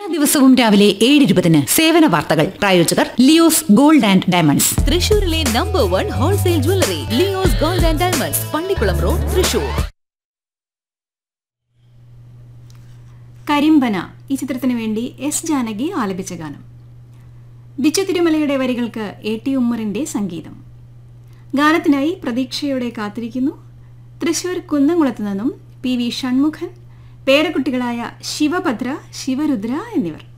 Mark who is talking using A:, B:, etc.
A: ദിവസവും രാവിലെ ഏഴ് ഇരുപതിന് സേവന വാർത്തകൾ പ്രായോജകർ ലിയോസ് ഗോൾഡ് ആൻഡ് ഡയമണ്ട്സ്
B: തൃശൂരിലെ number one wholesale jewellery Leo's gold and diamonds Pallikulam road Thrissur
C: Karimpana ഈ ചിത്രത്തിന് വേണ്ടി എസ് ജാനകി ആലപിച്ച ഗാനം ബിച്ചു തിരുമലയുടെ വരികൾക്ക് എ ടി ഉമ്മറിന്റെ സംഗീതം ഗാനത്തിനായി പ്രതീക്ഷയോടെ കാത്തിരിക്കുന്നു തൃശൂർ കുന്നംകുളത്ത് നിന്നും പി വി ഷൺമുഖൻ പേരക്കുട്ടികളായ ശിവഭദ്ര ശിവരുദ്ര എന്നിവർ